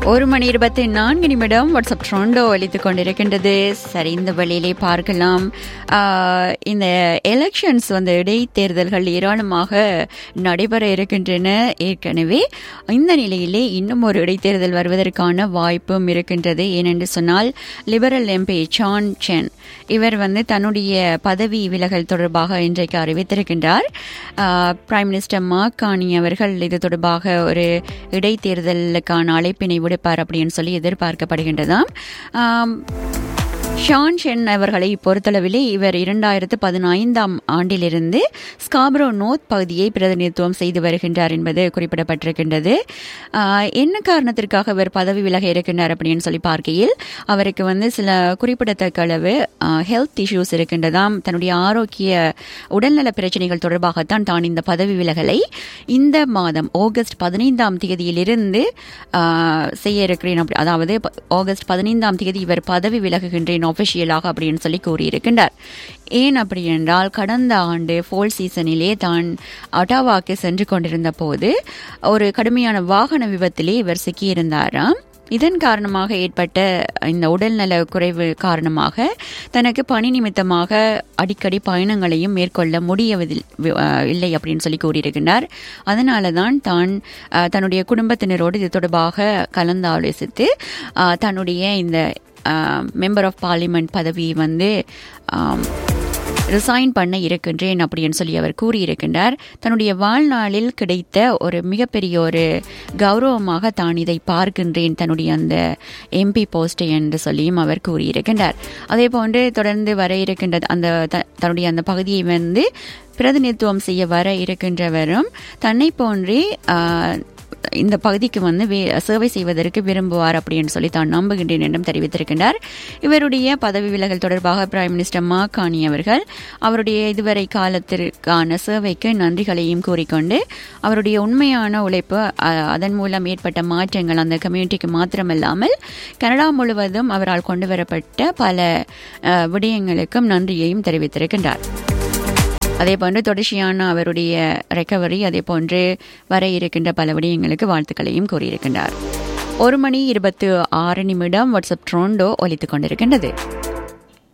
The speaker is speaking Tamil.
ஒரு மணி இருபத்தி நான்கு நிமிடம் வாட்ஸ்அப் ட்ரோண்டோ ஒலித்துக் கொண்டிருக்கின்றது சரி இந்த வழியிலே பார்க்கலாம் ஆஹ், இந்த எலெக்ஷன்ஸ் வந்து இடைத்தேர்தல்கள் ஏராளமாக நடைபெற இருக்கின்றன ஏற்கனவே இந்த நிலையிலே இன்னும் ஒரு இடைத்தேர்தல் வருவதற்கான வாய்ப்பும் இருக்கின்றது ஏனென்று சொன்னால் லிபரல் எம்பி சான் சென் இவர் வந்து தன்னுடைய பதவி விலகல் தொடர்பாக இன்றைக்கு அறிவித்திருக்கின்றார் ஆஹ், பிரைம் மினிஸ்டர் மாக்கானி அவர்கள் இது தொடர்பாக ஒரு இடைத்தேர்தலுக்கான அழைப்பினை விடுப்பார் அப்படின்னு சொல்லி எதிர்பார்க்கப்படுகின்றதாம் ஆம், ஷான் ஷென் அவர்களை பொறுத்தளவிலே இவர் இரண்டாயிரத்து பதினைந்தாம் ஆண்டிலிருந்து ஸ்காப்ரோ நோர்த் பகுதியை பிரதிநிதித்துவம் செய்து வருகின்றார் என்பது குறிப்பிடப்பட்டிருக்கின்றது ஆஹ், என்ன காரணத்திற்காக இவர் பதவி விலக இருக்கின்றார் அப்படின்னு சொல்லி பார்க்கையில் அவருக்கு வந்து சில குறிப்பிடத்தக்க அளவு ஹெல்த் இஷ்யூஸ் இருக்கின்றதாம் தன்னுடைய ஆரோக்கிய உடல்நல பிரச்சனைகள் தொடர்பாகத்தான் தான் இந்த பதவி விலகலை இந்த மாதம் ஆகஸ்ட் பதினைந்தாம் தேதியிலிருந்து ஆஹ், செய்ய இருக்கிறேன் அப்படி அதாவது ப- ஆகஸ்ட் பதினைந்தாம் தேதி இவர் பதவி விலகுகின்றேன் ஒபிஷியலாக அப்படின்னு சொல்லி கூறியிருக்கின்றார் ஏன் அப்படி என்றால் கடந்த ஆண்டு ஃபோல் சீசனிலே தான் அட்டாவாக்கு சென்று கொண்டிருந்த போது ஒரு கடுமையான வாகன விபத்திலே இவர் சிக்கியிருந்தாராம் இதன் காரணமாக ஏற்பட்ட இந்த உடல்நல குறைவு காரணமாக தனக்கு பணி நிமித்தமாக அடிக்கடி பயணங்களையும் மேற்கொள்ள முடியவதில் அஹ், இல்லை அப்படின்னு சொல்லி கூறியிருக்கின்றார் அதனால தான் தான் அஹ், தன்னுடைய குடும்பத்தினரோடு இது தொடர்பாக கலந்தாலோசித்து அஹ், தன்னுடைய இந்த மெம்பர் ஆஃப் பார்லிமெண்ட் பதவியை வந்து ஆம், ரிசைன் பண்ண இருக்கின்றேன் அப்படின்னு சொல்லி அவர் கூறியிருக்கின்றார் தன்னுடைய வாழ்நாளில் கிடைத்த ஒரு மிகப்பெரிய ஒரு கௌரவமாக தான் இதை பார்க்கின்றேன் தன்னுடைய அந்த எம்பி போஸ்ட் என்று சொல்லியும் அவர் கூறியிருக்கின்றார் அதே போன்று தொடர்ந்து வர இருக்கின்ற அந்த த- தன்னுடைய அந்த பகுதியை வந்து பிரதிநிதித்துவம் செய்ய வர இருக்கின்றவரும் தன்னை போன்றே ஆஹ், இந்த பகுதிக்கு வந்து வே- சேவை செய்வதற்கு விரும்புவார் அப்படின்னு சொல்லி தான் நம்புகின்றேன் என்றும் தெரிவித்திருக்கின்றார் இவருடைய பதவி விலகல் தொடர்பாக பிரைம் மினிஸ்டர் மாகாணி அவர்கள் அவருடைய இதுவரை காலத்திற்கான சேவைக்கு நன்றிகளையும் கூறிக்கொண்டு அவருடைய உண்மையான உழைப்பு அ- அதன் மூலம் ஏற்பட்ட மாற்றங்கள் அந்த கம்யூனிட்டிக்கு மாத்திரமல்லாமல் கனடா முழுவதும் அவரால் கொண்டு வரப்பட்ட பல அ, விடயங்களுக்கும் நன்றியையும் தெரிவித்திருக்கின்றார் அதே போன்று தொடர்ச்சியான அவருடைய ரெக்கவரி அதே போன்று வர இருக்கின்ற பல விடயங்களுக்கு வாழ்த்துக்களையும் கூறியிருக்கின்றார் ஒரு மணி இருபத்து ஆறு நிமிடம் வாட்ஸ்அப் ட்ரோண்டோ ஒலித்துக் கொண்டிருக்கின்றது